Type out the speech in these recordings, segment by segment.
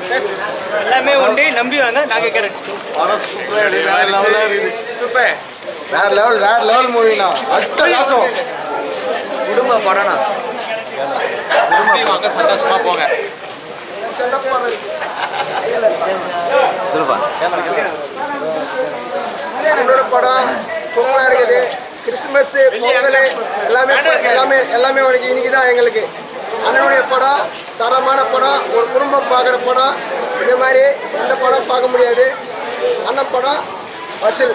எல்லாமே உண்டு நம்பி வாங்க நாங்க கேரட் படம் சூப்பரா இருக்கு வேற லெவலா இருக்குது சூப்பர் வேற லெவல் வேற லெவல் மூவினா அட்ட காசம் குடும்ப படம்னா நம்பி வாங்க சந்தோஷமா போங்க என்னோட படம் சூப்பரா இருக்குது கிறிஸ்துமஸ் பொங்கல் எல்லாமே எல்லாமே எல்லாமே உனக்கு இன்னைக்கு தான் எங்களுக்கு அண்ணனுடைய படம் தரமான படம் ஒரு குடும்பம் பார்க்குற படம் இந்த மாதிரி எந்த படம் பார்க்க முடியாது அண்ணன் படம் வசூல்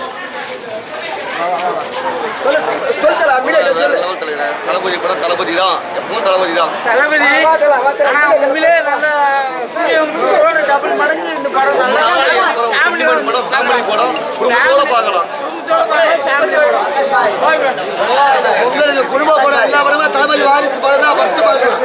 சொல்லு சொல்லுடா மீடியா சொல்லு தளபதி படம் தளபதி தான் எப்பவும் தளபதி தான் தளபதி வாத்தலா, வாத்தலா. ஆனா உண்மையிலே நல்ல சூரியன் டபுள் மடங்கு இந்த படம் நல்லா ஃபேமிலி படம் ஃபேமிலி படம் குடும்பத்தோட பார்க்கலாம் குடும்பத்தோட பார்க்க ஃபேமிலி உங்களுக்கு குடும்ப படம் எல்லா படமே தளபதி வாரிசு படம் தான் ஃபர்ஸ்ட் பார்க்கலாம்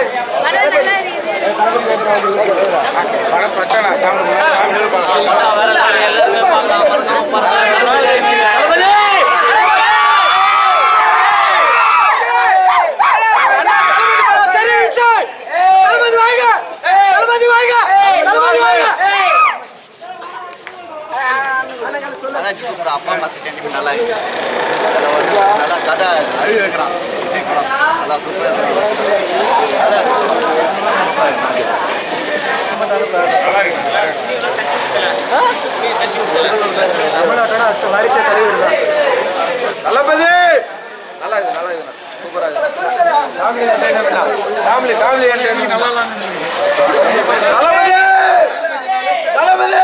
நல்லா சூப்பர் அப்பா மத்த சென்டிமெண்ட் நல்லா இருக்கு அதுல வந்து நல்லா கதை அழுகி வைக்கிறான் விஜய் படம் நல்லா சூப்பரா தமிழ்நாட்டோட அடுத்த வாரிசு தலைவர் தான் தளபதி நல்லா இருக்கு நல்லா இருக்கு சூப்பரா ஃபேமிலி ஃபேமிலி நல்லா தளபதி தளபதி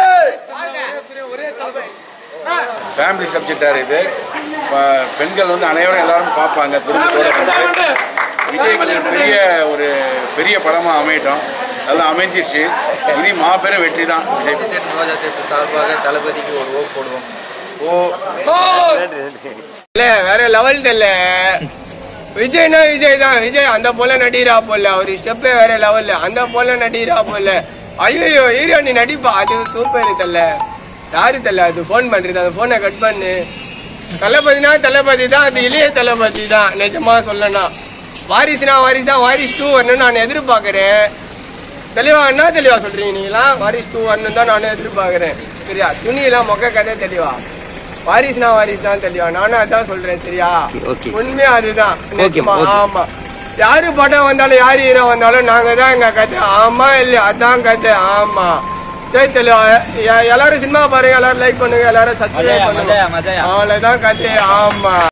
ஃபேமிலி சப்ஜெக்டாக இது ப- பெண்கள் வந்து அனைவரும் எல்லாரும் பார்ப்பாங்க குடும்பத்தோட வந்து விஜய் கொஞ்சம் பெரிய ஒரு பெரிய படமாக அமையட்டும் நல்லா அமைஞ்சிச்சு இனி மாபெரும் வெற்றி தான் விஜய் தேட்டர் ரோஜா தேட்டர் சார்பாக தளபதிக்கு ஒரு ஓ போடுவோம் இல்ல வேற லெவல் தெரியல விஜய்னா விஜய் தான் விஜய் அந்த போல நடிகரா போல அவர் ஸ்டெப்பே வேற லெவல்ல அந்த போல நடிகரா போல ஐயோ ஹீரோ நீ நடிப்பா அது சூப்பர் தெரியல யாரு தெரியல அது ஃபோன் பண்றது அந்த போனை கட் பண்ணு தளபதினா தளபதி தான் அது இளைய தளபதி தான் நிஜமா சொல்லனா வாரிசுனா வாரிசு தான் வாரிசு டூ வரணும்னு நான் எதிர்பார்க்கறேன் தெளிவா என்ன தெளிவா சொல்றீங்க நீங்களாம் வாரிஸ் டூ வரணும் தான் நானும் எதிர்பார்க்கறேன் சரியா துணியெல்லாம் மொக்க கதை தெளிவா வாரிசுனா வாரிசு தான் தெளிவா நானும் அதான் சொல்றேன் சரியா உண்மையா அதுதான் நிஜமா, ஆமா யாரு படம் வந்தாலும் யாரு ஹீரோ வந்தாலும் நாங்க தான் எங்க கதை ஆமா இல்லையா அதான் கதை ஆமா சரி தெளிவா எ- எல்லாரும் சினிமா பாருங்க எல்லாரும் லைக் பண்ணுங்க எல்லாரும் சப்ஸ்கிரைப் பண்ணுங்க அவ்வளவுதான் கதை ஆமா